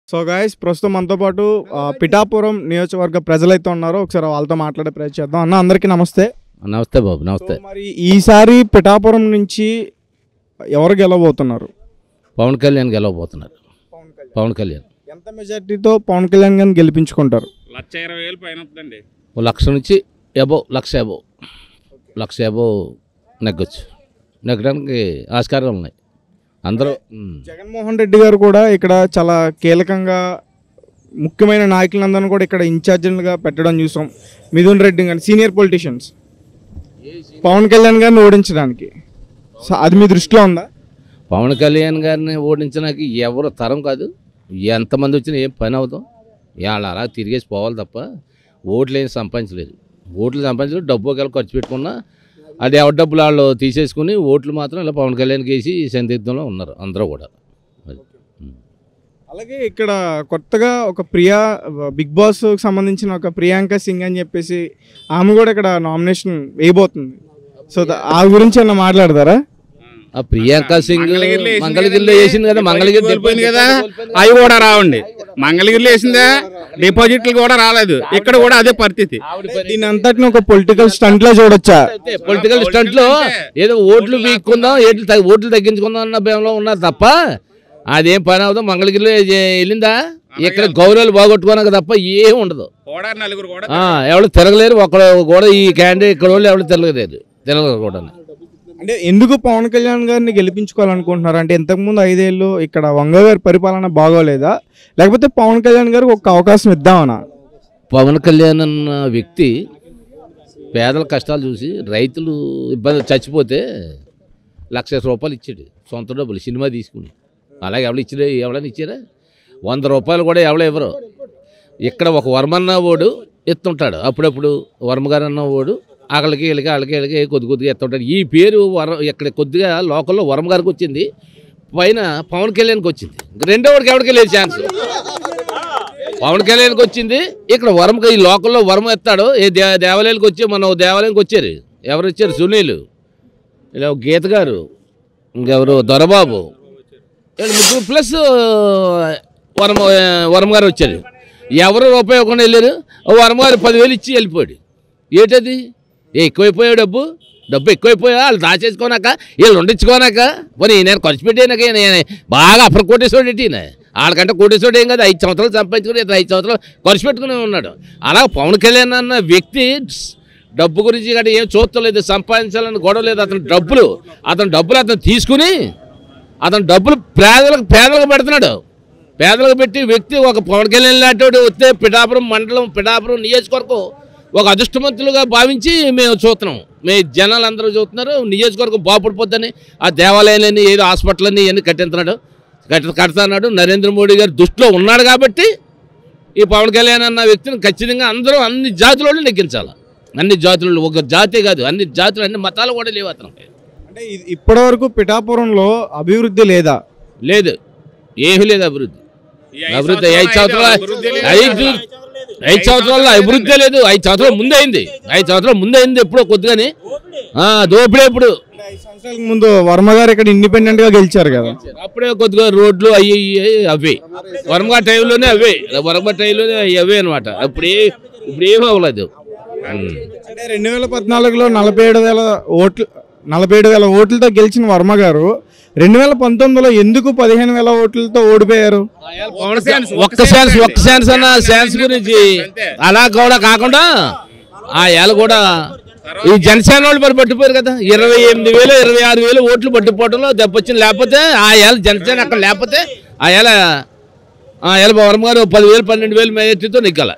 So guys ప్రస్తుతం మనతో పాటు ఆ, పిఠాపురం నియోజకవర్గ ప్రజలైతే ఉన్నారు ఒకసారి వాళ్ళతో మాట్లాడే ప్రయత్నం చేద్దాం అన్న అందరికీ నమస్తే నమస్తే బాబు నమస్తే సో మరి ఈసారి పిఠాపురం నుంచి ఎవరు గెలవబోతున్నారు పవన్ కళ్యాణ్ గెలవబోతున్నారు పవన్ కళ్యాణ్ ఎంత మెజార్టీతో పవన్ కళ్యాణ్ గారిని గెలిపించుకుంటారు లక్ష ఇరవై వేలు పైన వస్తుందండి ఓ లక్ష నుంచి above lakh above lakh above నెగ్గొచ్చు నెగ్గడానికి ఆస్కారాలు ఉన్నాయి అందరూ ఉమ్. జగన్మోహన్ రెడ్డి గారు కూడా ఇక్కడ చాలా కీలకంగా ముఖ్యమైన నాయకులందరినీ కూడా ఇక్కడ ఇన్ఛార్జీలుగా పెట్టడం చూసాం మిథున్ రెడ్డి గారిని సీనియర్ పొలిటీషియన్స్ పవన్ కళ్యాణ్ గారిని ఓడించడానికి సో అది మీ దృష్టిలో ఉందా పవన్ కళ్యాణ్ గారిని ఓడించడానికి ఎవరు తరం కాదు ఎంతమంది వచ్చినా ఏం పని అవుతాం ఇవాళ అలా తిరిగేసి పోవాలి తప్ప ఓట్లు ఏం సంపాదించలేదు ఓట్లు సంపాదించలేదు డబ్బు ఒకవేళ ఖర్చు పెట్టుకున్నా అది ఎవరి డబ్బులు వాళ్ళు తీసేసుకుని ఓట్లు మాత్రం ఇలా పవన్ కళ్యాణ్కి వేసి సందిగ్ధంలో ఉన్నారు అందరూ కూడా అది. ఉమ్. అలాగే ఇక్కడ కొత్తగా ఒక ప్రియా బిగ్ బాస్ సంబంధించిన ఒక ప్రియాంక సింగ్ అని చెప్పేసి ఆమె కూడా ఇక్కడ నామినేషన్ వేయబోతుంది సో ద- ఆ గురించి ఏమన్నా మాట్లాడతారా ఆ ప్రియాంక సింగ్ మంగళగిరిలో వేసింది మంగళగిరిలో కదండి. వేసింది కదా మంగళగిరి కోల్పోయింది కదా అవి కూడా రావండి మంగళగిరిలో వేసిందా డిపాజిట్లు కూడా రాలేదు ఇక్కడ కూడా అదే పరిస్థితి దీని అంతటిని ఒక పొలిటికల్ స్టంట్ లా చూడొచ్చా పొలిటికల్ స్టంట్ లో ఏదో ఓట్లు వీక్కుందాం ఏట్లు తగ్గి- ఓట్లు తగ్గించుకుందాం అన్న భయంలో ఉన్నారు తప్ప అదేం పని అవుతాం మంగళగిరిలో ఏ- వెళ్ళిందా ఇక్కడ గౌరవాలు బాగొట్టుకోనక తప్ప ఏం ఉండదు కూడా నలుగురు కూడా ఆ, ఎవరు తిరగలేరు ఒక్కడు కూడా ఈ క్యాండిడేట్ ఇక్కడ వాళ్ళు ఎవరు తిరగలేరు తిరగలేరు కూడా అంటే ఎందుకు పవన్ కళ్యాణ్ గారిని గెలిపించుకోవాలనుకుంటున్నారు అంటే ఇంతకుముందు ఐదేళ్ళు ఇక్కడ వంగ గారి పరిపాలన బాగోలేదా లేకపోతే పవన్ కళ్యాణ్ గారికి ఒక అవకాశం ఇద్దామనా పవన్ కళ్యాణ్ అన్న వ్యక్తి పేదల కష్టాలు చూసి రైతులు ఇబ్బంది చచ్చిపోతే లక్ష రూపాయలు ఇచ్చాడు సొంత డబ్బులు సినిమా తీసుకుని అలాగే ఎవరు ఇచ్చారు ఎవరైనా ఇచ్చారా వంద రూపాయలు కూడా ఎవరు ఇవ్వరు ఇక్కడ ఒక వర్మన్న ఓడు ఎత్తుంటాడు అప్పుడప్పుడు వర్మగారు అన్న ఓడు అక్కడికి వీళ్ళకి వాళ్ళకి వీళ్ళకి కొద్ది కొద్దిగా ఎత్తుంటాడు ఈ పేరు వర ఇక్కడ కొద్దిగా లోకల్లో వర్మ గారికి వచ్చింది పైన పవన్ కళ్యాణ్కి వచ్చింది ఇంక రెండో వాడికి ఎవరికి లేదు ఛాన్స్ పవన్ కళ్యాణ్కి వచ్చింది ఇక్కడ వరం ఈ లోకల్లో వరం ఎత్తాడు ఏ దే దేవాలయానికి వచ్చి మన దేవాలయానికి వచ్చారు ఎవరు వచ్చారు సునీల్ ఇలా ఒక గీత గారు ఇంకెవరు దొరబాబు వీళ్ళు ముగ్గురు ప్లస్ వరం వరం గారు వచ్చారు ఎవరు రూపాయి ఇవ్వకుండా వెళ్ళారు ఓ వరం గారు పదివేలు ఇచ్చి వెళ్ళిపోయాడు ఏంటది ఏ ఎక్కువైపోయావు డబ్బు డబ్బు ఎక్కువైపోయా వాళ్ళు దాచేసుకోనాక వీళ్ళు ఉండించుకోనాక పోనీ నేను ఖర్చు పెట్టాక నేను బాగా అప్పుడు కోటేశ్వరుడు ఎట్టిన వాళ్ళకంటే కోటేశ్వరుడు ఏం కాదు ఐదు సంవత్సరాలు సంపాదించుకుని ఇతను ఐదు సంవత్సరాలు ఖర్చు పెట్టుకుని ఉన్నాడు అలా పవన్ కళ్యాణ్ అన్న వ్యక్తి డబ్బు గురించి కానీ ఏం చూస్తలేదు సంపాదించాలని గొడవ లేదు అతను డబ్బులు అతను డబ్బులు అతను తీసుకుని అతను డబ్బులు పేదలకు పేదలకు పెడుతున్నాడు పేదలకు పెట్టి వ్యక్తి ఒక పవన్ కళ్యాణ్ లాంటి వస్తే పిఠాపురం మండలం పిఠాపురం నియోజకవర్గం ఒక అదృష్టవంతులుగా భావించి మేము చూస్తున్నాం మీ జనాలు అందరూ చూస్తున్నారు నియోజకవర్గం బాగుపడిపోద్దని ఆ దేవాలయాలన్నీ ఏదో హాస్పిటల్ ఇవన్నీ కట్టించున్నాడు కట్టి కడతాన్నాడు నరేంద్ర మోడీ గారు దృష్టిలో ఉన్నాడు కాబట్టి ఈ పవన్ కళ్యాణ్ అన్న వ్యక్తిని ఖచ్చితంగా అందరూ అన్ని జాతుల వాళ్ళు నెగ్గించాలి అన్ని జాతులు ఒక జాతే కాదు అన్ని జాతులు అన్ని మతాలు కూడా లేవు అతనికి అంటే ఇది- ఇప్పటివరకు పిఠాపురంలో అభివృద్ధి లేదా లేదు ఏమీ లేదు అభివృద్ధి ఈ ఐదు అభివృద్ధి ఐదు సంవత్సరాలు సంవత్సరాలు అభివృద్ధి లేదు. ఐదు ఐదు సంవత్సరాల్లో అభివృద్ధి లేదు ఐదు సంవత్సరాల ముందే అయింది ఐదు సంవత్సరాల ముందే అయింది ఎప్పుడో కొద్దిగాని ఆ, దోపిడే ఇప్పుడు ఐదు సంవత్సరాల ముందు వర్మ గారు ఇక్కడ ఇండిపెండెంట్ గా గెలిచారు కదా అప్పుడే కొద్దిగా రోడ్లు అయ్యి ఇయ్యి అవే వరంగా టైంలోనే అవే వరంగా టైంలోనే అవే అనమాట అప్పుడే ఇప్పుడు ఏమీ అవ్వలేదు ఉమ్. అంటే రెండు వేల పద్నాలుగులో నలభై ఏడు వేల ఓట్లు నలభై ఏడు వేల ఓట్లతో గెలిచిన వర్మ గారు రెండు వేల పంతొమ్మిదిలో ఎందుకు పదిహేను వేల ఓట్లతో ఓడిపోయారు పవన్ కళ్యాణ్ ఒక్క ఛాన్స్ ఒక్క ఛాన్స్ అన్న ఛాన్స్ గురించి అలా కూడా కాకుండా ఆ ఏళ్ళ కూడా ఈ జనసేన వాళ్ళు మరి పట్టిపోయారు కదా ఇరవై ఎనిమిది వేలు ఇరవై ఆరు వేలు ఓట్లు పట్టిపోవడంలో దెబ్బొచ్చింది లేకపోతే ఆ ఏళ్ళ జనసేన అక్కడ లేకపోతే ఆ ఏళ్ళ ఆ ఏళ్ళ వర్మ గారు పదివేలు పన్నెండు వేలు మెజార్టీతో నెగ్గాల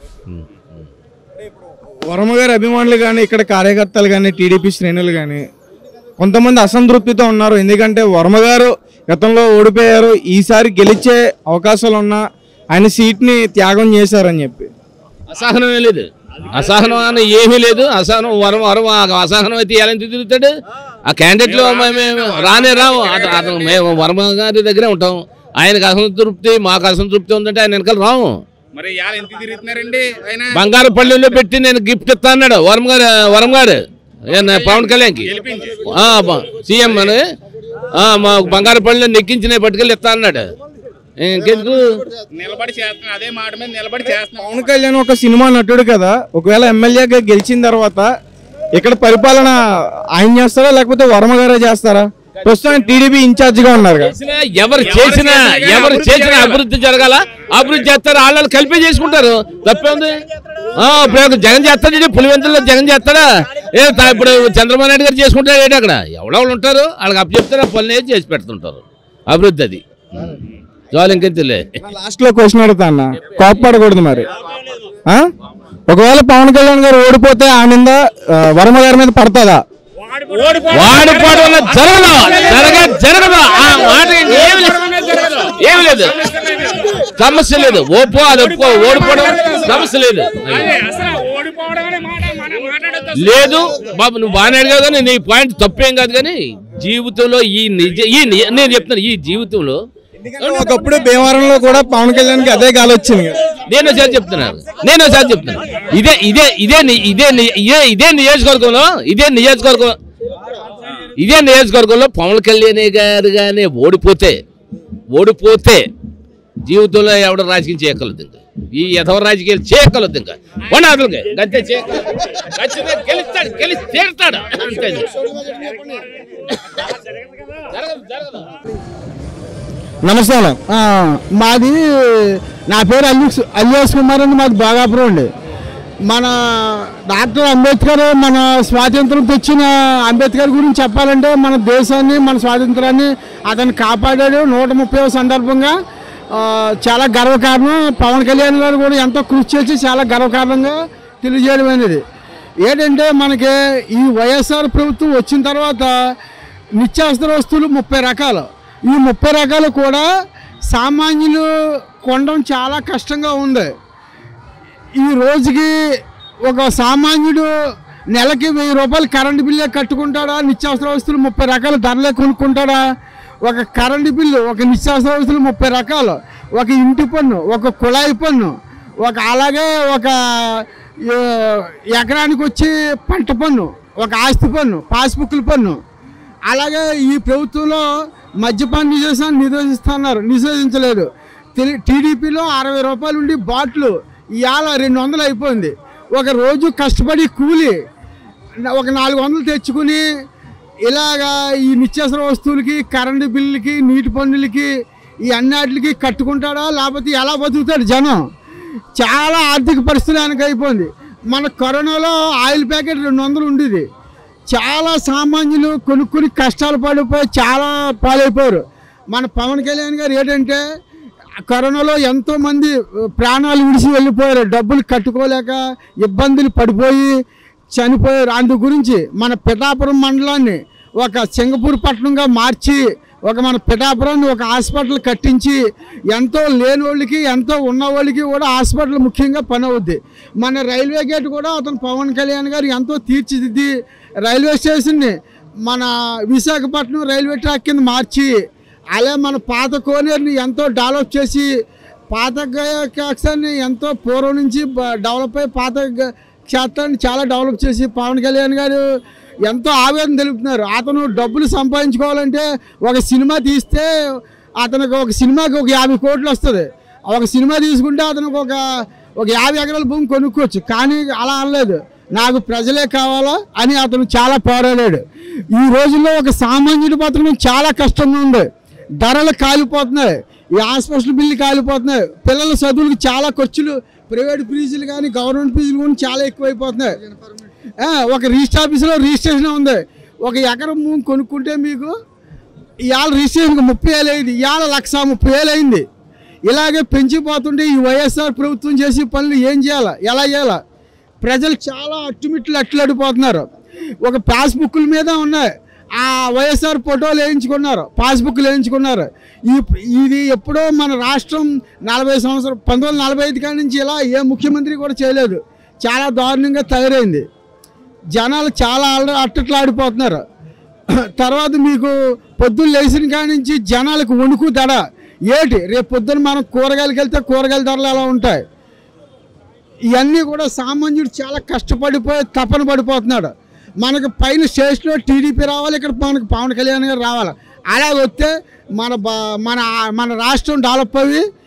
వర్మ గారి అభిమానులు కానీ ఇక్కడ కార్యకర్తలు కానీ టీడీపీ శ్రేణులు కానీ కొంతమంది అసంతృప్తితో ఉన్నారు ఎందుకంటే వర్మ గారు గతంలో ఓడిపోయారు ఈసారి గెలిచే అవకాశాలు ఉన్నా ఆయన సీట్ని త్యాగం చేశారని చెప్పి అసహనమే లేదు అసహనం అని ఏమీ లేదు అసహనం వరం వరం ఆ అసహనం అయితే ఎలా తిరుగుతాడు ఆ క్యాండిడేట్లో మేము రానే రాము అత- అతను మేము వర్మ గారి దగ్గరే ఉంటాం ఆయనకు అసంతృప్తి మాకు అసంతృప్తి ఉందంటే ఆయన వెనకాల రాము మరి ఇవాళ ఎంత తిరుగుతున్నారండి ఆయన బంగారు పల్లెల్లో పెట్టి నేను గిఫ్ట్ ఇస్తా అన్నాడు వరం గారు వరం గారు ఏం పవన్ కళ్యాణ్కి ఆ, బ- సీఎం అని ఆ, మా బంగారు పల్లెలో నెక్కించి నేను పట్టుకెళ్ళి ఇస్తా అన్నాడు ఇంకెందుకు నిలబడి చేస్తున్నాను అదే మాట మీద నిలబడి చేస్తున్నాను పవన్ కళ్యాణ్ ఒక సినిమా నటుడు కదా ఒకవేళ ఎమ్మెల్యేగా గెలిచిన తర్వాత ఇక్కడ పరిపాలన ఆయన చేస్తారా లేకపోతే వర్మ గారే చేస్తారా ప్రస్తుతం టీడీపీ ఇన్ఛార్జ్ గా ఉన్నారు కదా చేసినా, ఎవరు చేసినా ఎవరు చేసినా అభివృద్ధి జరగాల అభివృద్ధి చేస్తారు వాళ్ళు కలిపి చేసుకుంటారు తప్పే ఉంది ఆ, ఇప్పుడు ఒక జగన్ చేస్తాడు పులివెందుల్లో జగన్ చేస్తాడా ఏ తా- ఇప్పుడు చంద్రబాబు నాయుడు గారు చేసుకుంటాడు ఏంటి అక్కడ ఎవడెవరు ఉంటారు వాళ్ళకి అప్పు చెప్తారు ఆ పనులు ఏది చేసి పెడుతుంటారు అభివృద్ధి అది చాలు ఇంకెంతలే లాస్ట్ లో క్వశ్చన్ అడుగుతా అన్న కోప్పడకూడదు మరి ఆ? ఒకవేళ పవన్ కళ్యాణ్ గారు ఓడిపోతే ఆ నింద ఆ, వర్మ గారి మీద పడుతుందా వాడిపోవడం వల్ల జరగదు జరగ జరగదు ఆ మాట ఏమి లేదు ఏమి లేదు సమస్య లేదు ఓపో అది ఒప్పుకో ఓడిపోవడం సమస్య లేదు లేదు బాబు నువ్వు బాగానే అడిగావు కానీ నీ పాయింట్ తప్పేం కాదు కానీ జీవితంలో ఈ నిజ ఈ ని- నేను చెప్తాను ఈ జీవితంలో ఒకప్పుడు భీమవరంలో కూడా పవన్ కళ్యాణ్ కి అదే గాలి వచ్చింది కదా. నేను ఒకసారి చెప్తున్నాను నేను ఒకసారి చెప్తున్నాను ఇదే ఇదే ఇదే ని- ఇదే ని- ఇదే ఇదే నియోజకవర్గంలో ఇదే నియోజకవర్గం ఇదే నియోజకవర్గంలో పవన్ కళ్యాణ్ గారు కానీ ఓడిపోతే ఓడిపోతే జీవితంలో ఎవడ రాజకీయం చేయగలదు ఇంకా ఈ యథవ రాజకీయాలు చేయగలదు ఇంకా వండాదులుగా గంతే చేయగలదు ఖచ్చితంగా గెలుస్తాడు గెలిచి తీరుతాడు అంతే జరగదు జరగదు నమస్తే అన్న. ఆ, మాది నా పేరు అల్లి అల్లేష్ కుమార్ అని మాది బాగాపురం అండి మన డాక్టర్ అంబేద్కర్ మన స్వాతంత్రం తెచ్చిన అంబేద్కర్ గురించి చెప్పాలంటే మన దేశాన్ని మన స్వాతంత్రాన్ని అతను కాపాడాడు నూట ముప్పై సందర్భంగా ఆ, చాలా గర్వకారణం పవన్ కళ్యాణ్ గారు కూడా ఎంతో కృషి చేసి చాలా గర్వకారణంగా తెలియజేయడం అనేది ఏంటంటే మనకి ఈ వైఎస్ఆర్ ప్రభుత్వం వచ్చిన తర్వాత నిత్యావసర వస్తువులు ముప్పై రకాలు ఈ ముప్పై రకాలు కూడా సామాన్యులు కొనడం చాలా కష్టంగా ఉంది ఈ రోజుకి ఒక సామాన్యుడు నెలకి వెయ్యి రూపాయలు కరెంటు బిల్లే కట్టుకుంటాడా నిత్యావసర వస్తువులు ముప్పై రకాల ధరలే కొనుక్కుంటాడా ఒక కరెంటు బిల్లు ఒక నిత్యావసర వస్తువులు ముప్పై రకాలు ఒక ఇంటి పన్ను ఒక కుళాయి పన్ను ఒక అలాగే ఒక ఏ, ఎకరానికి వచ్చి పంట పన్ను ఒక ఆస్తి పన్ను పాస్బుక్ల పన్ను అలాగే ఈ ప్రభుత్వంలో మద్యపాన నిషేధాన్ని నిరోధిస్తున్నారు నిషేధించలేదు తెలి- టీడీపీలో అరవై రూపాయలు ఉండి బాట్లు ఇవాళ రెండు వందలు అయిపోయింది ఒక రోజు కష్టపడి కూలి ఒక నాలుగు వందలు తెచ్చుకుని ఇలాగా ఈ నిత్యావసర వస్తువులకి కరెంటు బిల్లులకి నీటి పన్నులకి ఈ అన్నిటికి కట్టుకుంటాడా లేకపోతే ఎలా బతుకుతాడు జనం చాలా ఆర్థిక పరిస్థితి ఆయనకు అయిపోయింది మన కరోనాలో ఆయిల్ ప్యాకెట్ రెండు వందలు ఉండేది చాలా సామాన్యులు కొనుక్కుని కష్టాలు పడిపోయి చాలా పాలైపోయారు మన పవన్ కళ్యాణ్ గారు ఏంటంటే కరోనాలో ఎంతో మంది ప్రాణాలు విడిచి వెళ్ళిపోయారు డబ్బులు కట్టుకోలేక ఇబ్బందులు పడిపోయి చనిపోయారు అందు గురించి మన పిఠాపురం మండలాన్ని ఒక సింగపూర్ పట్టణంగా మార్చి ఒక మన పిఠాపురాన్ని ఒక హాస్పిటల్ కట్టించి ఎంతో లేని వాళ్ళకి ఎంతో ఉన్న వాళ్ళకి కూడా హాస్పిటల్ ముఖ్యంగా పని అవుద్ది మన రైల్వే గేట్ కూడా అతను పవన్ కళ్యాణ్ గారు ఎంతో తీర్చిదిద్ది రైల్వే స్టేషన్ని మన విశాఖపట్నం రైల్వే ట్రాక్ కింద మార్చి అలా మన పాత కోనేరుని ఎంతో డెవలప్ చేసి పాత క్షేత్రాన్ని ఎంతో పూర్వం నుంచి బ- డెవలప్ అయ్యి పాత గ- క్షేత్రాన్ని చాలా డెవలప్ చేసి పవన్ కళ్యాణ్ గారు ఎంతో ఆవేదన తెలుపుతున్నారు అతను డబ్బులు సంపాదించుకోవాలంటే ఒక సినిమా తీస్తే అతనికి ఒక సినిమాకి ఒక యాభై కోట్లు వస్తుంది ఒక సినిమా తీసుకుంటే అతనికి ఒక ఒక యాభై ఎకరాల భూమి కొనుక్కోవచ్చు కానీ అలా అనలేదు నాకు ప్రజలే కావాలా అని అతను చాలా పోరాడాడు ఈ రోజుల్లో ఒక సామాన్యుడి బతకడం చాలా కష్టంగా ఉంది ధరలు కాలిపోతున్నాయి ఈ హాస్పిటల్ బిల్లు కాలిపోతున్నాయి పిల్లల చదువులకు చాలా ఖర్చులు ప్రైవేట్ ఫీజులు కానీ గవర్నమెంట్ ఫీజులు కూడా చాలా ఎక్కువైపోతున్నాయి ఆ, ఒక రిజిస్టర్ ఆఫీసులో రిజిస్ట్రేషన్ ఉంది ఒక ఎకరం భూమి కొనుక్కుంటే మీకు ఇవాళ రిజిస్ట్రేషన్కి ముప్పై వేలు అయింది ఇవాళ లక్ష ముప్పై వేలు అయింది ఇలాగే పెంచిపోతుంటే ఈ వైఎస్ఆర్ ప్రభుత్వం చేసే పనులు ఏం చేయాలా ఎలా చేయాలా ప్రజలు చాలా అట్టుమిట్లు అట్లడిపోతున్నారు ఒక పాస్బుక్ల మీద ఉన్నాయి ఆ వైఎస్ఆర్ ఫోటోలు వేయించుకున్నారు పాస్బుక్లు వేయించుకున్నారు ఈ ఇది ఎప్పుడో మన రాష్ట్రం నలభై సంవత్సరం పంతొమ్మిది వందల నలభై ఐదు కాడి నుంచి ఇలా ఏ ముఖ్యమంత్రి కూడా చేయలేదు చాలా దారుణంగా తయారైంది జనాలు చాలా అల్ల అట్టట్లాడిపోతున్నారు తర్వాత మీకు పొద్దున్న లేచిన కాడి నుంచి జనాలకు వణుకు దడ ఏటి రేపు పొద్దున్న మనం కూరగాయలకు వెళ్తే కూరగాయల ధరలు ఎలా ఉంటాయి ఇవన్నీ కూడా సామాన్యుడు చాలా కష్టపడిపోయి తపన పడిపోతున్నాడు మనకు పైన స్టేజ్లో టీడీపీ రావాలి ఇక్కడ మనకు పవన్ కళ్యాణ్ గారు రావాలి అలా వస్తే మన బ- మన మన రాష్ట్రం డెవలప్ అయ్యి